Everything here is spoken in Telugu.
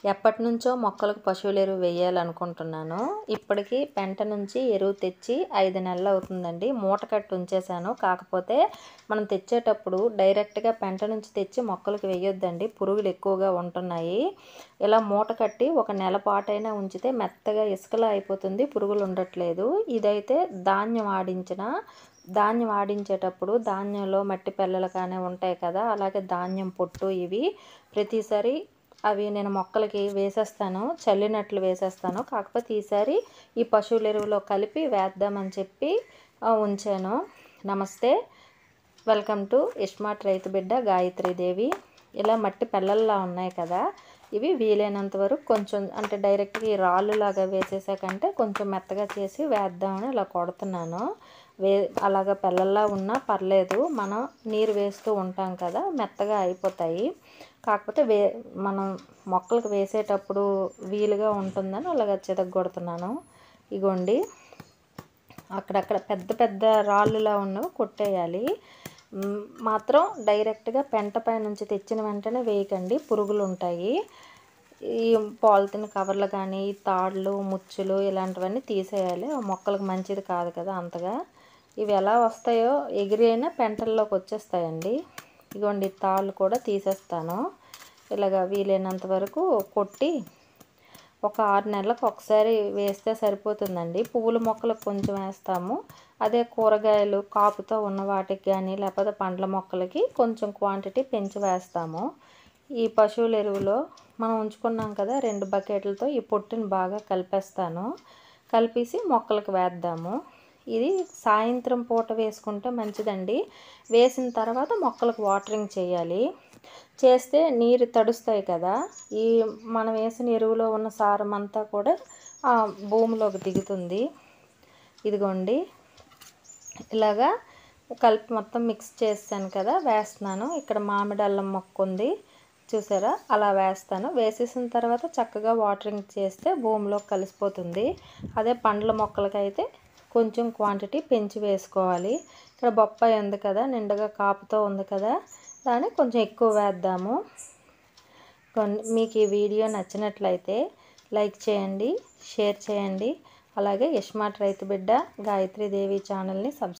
ఎప్పటి నుంచో మొక్కలకు పశువుల ఎరువు వేయాలనుకుంటున్నాను ఇప్పటికి పెంట నుంచి ఎరువు తెచ్చి ఐదు నెలలు అవుతుందండి మూట కట్టి ఉంచేసాను కాకపోతే మనం తెచ్చేటప్పుడు డైరెక్ట్గా పెంట నుంచి తెచ్చి మొక్కలకు వేయొద్దండి పురుగులు ఎక్కువగా ఉంటున్నాయి ఇలా మూట కట్టి ఒక నెల పాటైనా ఉంచితే మెత్తగా ఇసుకలా అయిపోతుంది పురుగులు ఉండట్లేదు ఇదైతే ధాన్యం ఆడించిన ధాన్యం ఆడించేటప్పుడు ధాన్యంలో మట్టి పెళ్ళలు కానీ ఉంటాయి కదా అలాగే ధాన్యం పొట్టు ఇవి ప్రతిసారి అవి నేను మొక్కలకి వేసేస్తాను చల్లినట్లు వేసేస్తాను కాకపోతే ఈసారి ఈ పశువుల ఎరువులో కలిపి వేద్దామని చెప్పి ఆ, ఉంచాను నమస్తే వెల్కమ్ టు ఇస్మార్ట్ రైతు బిడ్డ గాయత్రీదేవి ఇలా మట్టి పెళ్ళల్లా ఉన్నాయి కదా ఇవి వీలైనంత వరకు కొంచెం అంటే డైరెక్ట్గా ఈ రాళ్ళు లాగా వేసేసాకంటే కొంచెం మెత్తగా చేసి వేద్దామని ఇలా కొడుతున్నాను వే అలాగ పెళ్ళల్లా ఉన్నా పర్లేదు మనం నీరు వేస్తూ ఉంటాం కదా మెత్తగా అయిపోతాయి కాకపోతే వే మనం మొక్కలకు వేసేటప్పుడు వీలుగా ఉంటుందని అలాగ చితగొడుతున్నాను ఇగోండి అక్కడక్కడ పెద్ద పెద్ద రాళ్ళులా ఉన్నవి కొట్టేయాలి మ్, మాత్రం డైరెక్ట్గా పెంట పై నుంచి తెచ్చిన వెంటనే వేయకండి పురుగులు ఉంటాయి ఈ పాలిథిన్ కవర్లు కానీ ఈ తాళ్ళు ముచ్చులు ఇలాంటివన్నీ తీసేయాలి ఆ మొక్కలకు మంచిది కాదు కదా అంతగా ఇవి ఎలా వస్తాయో ఎగిరి అయినా పెంటల్లోకి వచ్చేస్తాయండి ఇగోండి ఈ తాళ్ళు కూడా తీసేస్తాను ఇలాగ వీలైనంత వరకు కొట్టి ఒక ఆరు నెలలకు ఒకసారి వేస్తే సరిపోతుందండి పువ్వుల మొక్కలకు కొంచెం వేస్తాము అదే కూరగాయలు కాపుతో ఉన్న వాటికి కానీ లేకపోతే పండ్ల మొక్కలకి కొంచెం క్వాంటిటీ పెంచి వేస్తాము ఈ పశువుల ఎరువులో మనం ఉంచుకున్నాం కదా రెండు బకెట్లతో ఈ పొట్టుని బాగా కలిపేస్తాను కలిపేసి మొక్కలకు వేద్దాము ఇది సాయంత్రం పూట వేసుకుంటే మంచిదండి వేసిన తర్వాత మొక్కలకు వాటరింగ్ చేయాలి చేస్తే నీరు తడుస్తాయి కదా ఈ మనం వేసిన ఎరువులో ఉన్న సారం అంతా కూడా ఆ భూమిలోకి దిగుతుంది ఇదిగోండి ఇలాగా కలిపి మొత్తం మిక్స్ చేస్తాను కదా వేస్తున్నాను ఇక్కడ మామిడి అల్లం మొక్క ఉంది చూసారా అలా వేస్తాను వేసేసిన తర్వాత చక్కగా వాటరింగ్ చేస్తే భూమిలో కలిసిపోతుంది అదే పండ్ల మొక్కలకైతే కొంచెం క్వాంటిటీ పెంచి వేసుకోవాలి ఇక్కడ బొప్పాయి ఉంది కదా నిండుగా కాపుతో ఉంది కదా దాన్ని కొంచెం ఎక్కువ వేద్దాము కొన్ని మీకు ఈ వీడియో నచ్చినట్లయితే లైక్ చేయండి షేర్ చేయండి అలాగే యష్మాట్ రైతు బిడ్డ గాయత్రీదేవి ఛానల్ని సబ్స్క్రైబ్